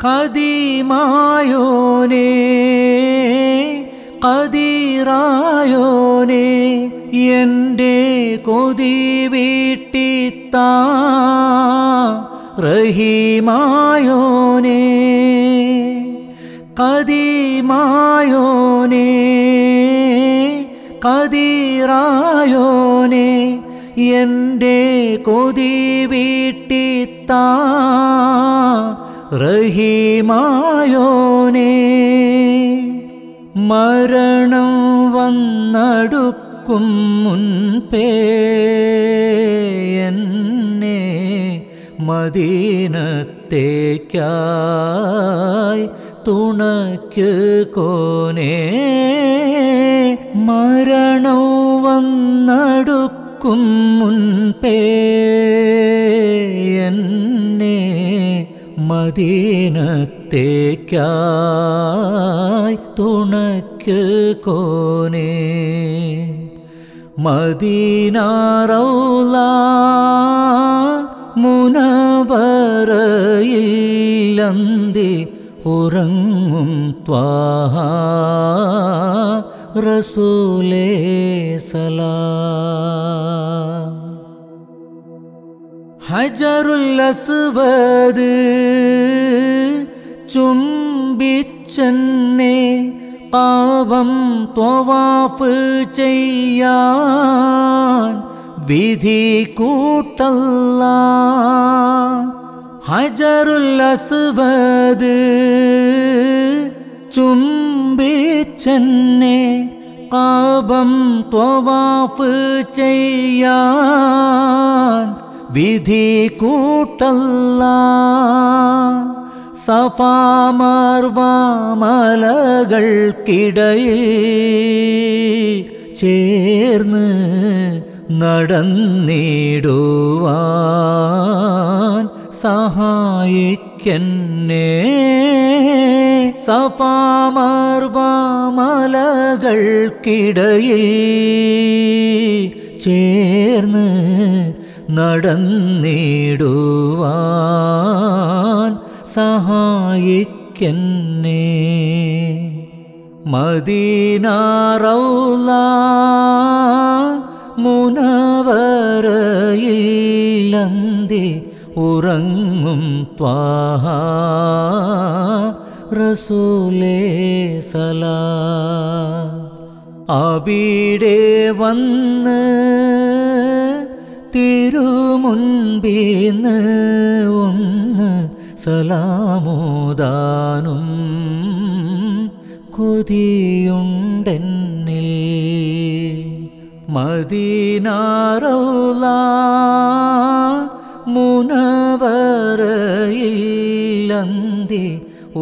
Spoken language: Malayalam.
കതിമായോനേ കതിറായോനേ എൻ്റെ കൊതി വീട്ടിത്താ റഹീമായോനേ കതിമായോനേ കതിറായോനേ എൻ്റെ കൊതി വീട്ടിത്താ റഹീമായോനേ മരണം വന്നടുക്കും മുൻപേ എന്നെ മദീനത്തേക്കായി തുണയ്ക്ക് കോനേ മരണം വന്നടുക്കും മുൻപേ എന്നെ മദീനത്തേക്കായി തുണയ്ക്ക് കോനേ മദീനാറൗല മുനവറയില്ലന്തി ഉറങ്ങും ത്വാഹ റസൂലേ സലാം ഹജറുൽ അസ്വദ് ചുംബിച്ചെന്നെ പാപം ത്വവാഫ് ചെയ്യാൻ വിധി കൂട്ടല്ല ഹജറുൽ അസ്വദ് ചുംബിച്ചെന്നെ പാപം ത്വവാഫ് ചെയ്യാൻ വിധി കൂട്ടല്ല സഫാമർവാമലകൾക്കിടയിൽ ചേർന്ന് നടന്നിടുവാൻ സഹായിക്കെന്നെ സഫാമർവാമലകൾക്കിടയിൽ ചേർന്ന് നടന്നിടുവാൻ സഹായിക്കെന്നെ മദീനാറൗല മുനവറയില്ലന്തി ഉറങ്ങും ത്വാഹ റസൂലേ സലാ അവിടെ വന്ന് തിരുമുൻപിന്ന് ഒന്ന് സലാമോദാനും കൊതിയുണ്ടെന്നിൽ മദീനാറൗല മുനവറയില്ലന്തി